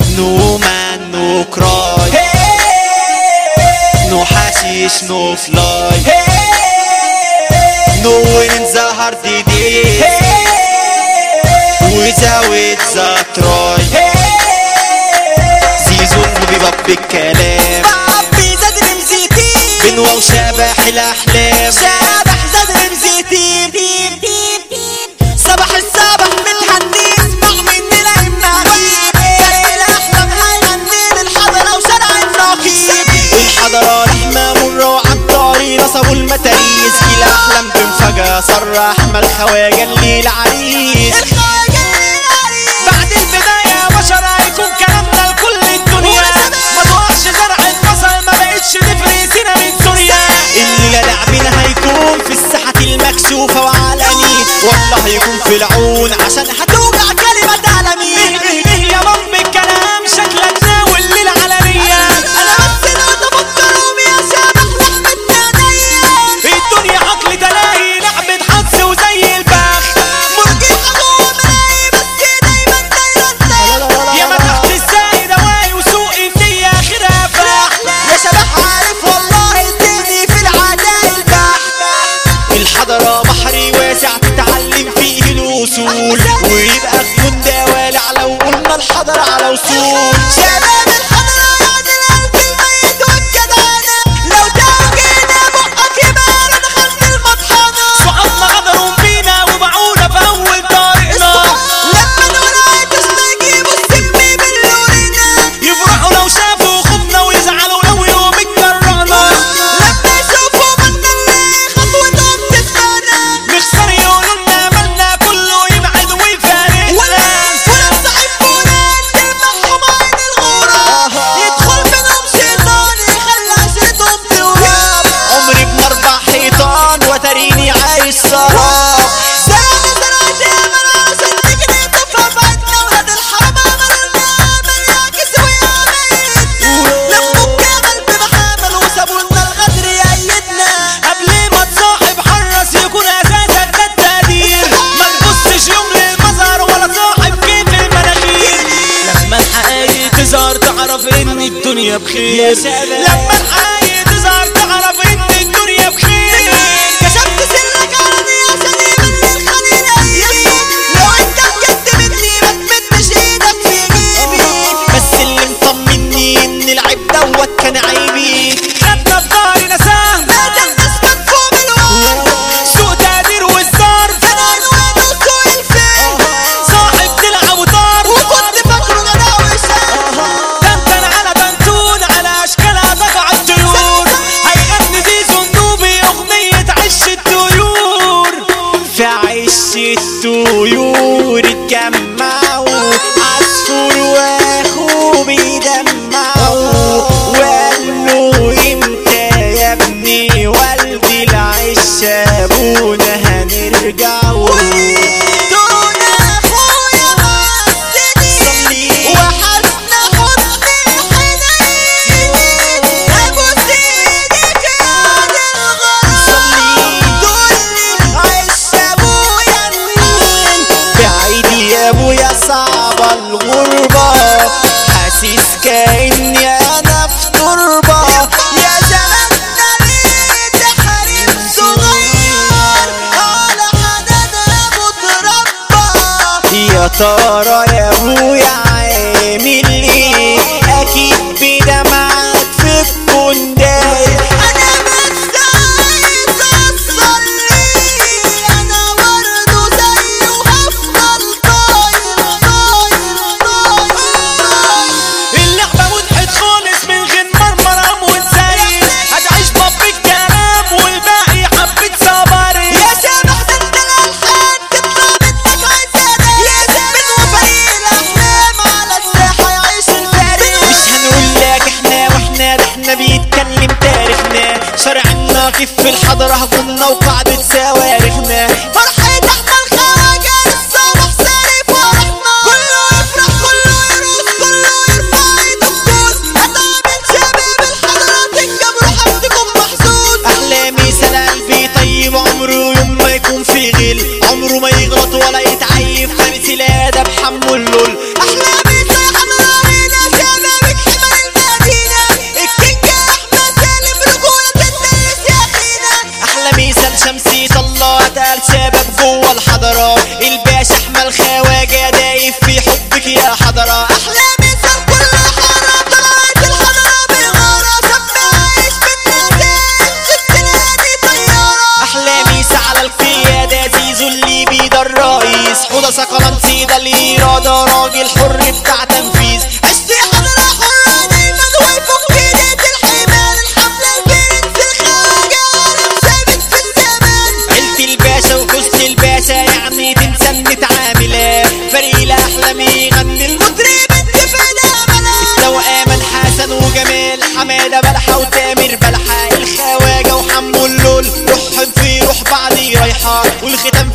No man, no cry No hashish, no fly No win in the hard day Without the try زيزون بيبقى بالكلام بعبي زاد رمزيتي بنوى وشبح الأحلام شابح زاد رمزيتي صباح الصباح بنهني اسمع مني لإما كريم الأحلام هيغني للحضرة وشرع النقيب الحضرة لحمة مرة وعالطاري نصبوا المتاريس في الأحلام بمفاجأة صرح ما الخواجة الليل عريس الخواجة العريس بعد البداية بشر هيكون كلامنا لكل الدنيا ما تقعش زرع البصل ما بقتش تفرق سينا من سوريا الليلة لعبنا هيكون في الساحة المكشوفة وعلني والله هيكون في العون عشان هتوجع كلمة عالمين ايه يا باب الكلام شكلك ناوي الليلة علنية أنا بس لو تفكرهم يا شبح لحمة عينيا الدنيا عقل تلاهي لعبة حظ وزي البخت مرجي حضور ملاهي بس دايما دايما يا ما تحت السايدة واي وسوق النية اخرها فاح يا شبح عارف والله اديني في العداء البحر الحضرة بحري واسع تتعلم فيه الوصول ويبقى خيون دوالع لو قلنا الحضرة على وصول شباب الحضرة يعني القلب الميت والجدعنة لو توجينا بقك يبقى انا دخلت المطحنة صحابنا غدروا بينا وباعونا في اول طريقنا لما نقول عيتشنا يجيبوا السم باللورينا يفرحوا لو شافوا خوفنا ويزعلوا لو يوم اتجرأنا لما يشوفوا منا اللي خطوتهم تسمعنا نخسر يقولوا لنا مالنا كله يبعد ويفارقنا ولو صاحبونا نلمحهم عين الغراب يدخل منهم شيطان يخلي عشرتهم تواب عمري بنربع حيطان وتريني عايش سراب سلام زرعت يا من عشان نجري طفى بعدنا ولاد الحرام عملنا عمل يعكس ويعمل لموا الجمل بمحامل وسابوا لنا الغدر يأيدنا قبل ما تصاحب حرص يكون اساسك ده التقدير ما تبصش يوم للمظهر ولا صاحب كيف المناخير لما الحقايق تظهر تعرف ان الدنيا بخير لما الحقايق تظهر تعرف ان الدنيا بخير كشفت سرك عرضي عشان يمن الخليل قلبي لو انت بجد مني ما تمدش ايدك في جيبي بس اللي مطمني ان العيب دوت كان عيبي خدنا في ظهري نساه بدل الناس مدفوع بالوعد سوء تقدير والصرف كان عنوانه سوء الفهم صاحب تلعب وطار وكنت فاكره جدع وشاب تنتن على بنتون على اشكالها تقع الطيور طيارة احلى مثال كل حارة طلعت الحضارة بغارة سمي عايش بالنسان السلسلة دي طيارة احلامي على القيادة زيزو اللي بيدا الرئيس حوضة سقلنسي ده الإرادة راجل حر بتاع تنفيذ عشتي حضرة حرة دايما ويفك ايديك الحمال الحملة البرنس الخواجة عالم ثابت في الزمان عيلة الباشا وجوزة الباشا يعني تنسى نتعامل فريق الأحلام يغني المطرب مطرب انت فدا ملا توأمان حسن وجمال حمادة بلحة وتامر بلحة الخواجة وحمو اللول روح في روح بعضي رايحة والختام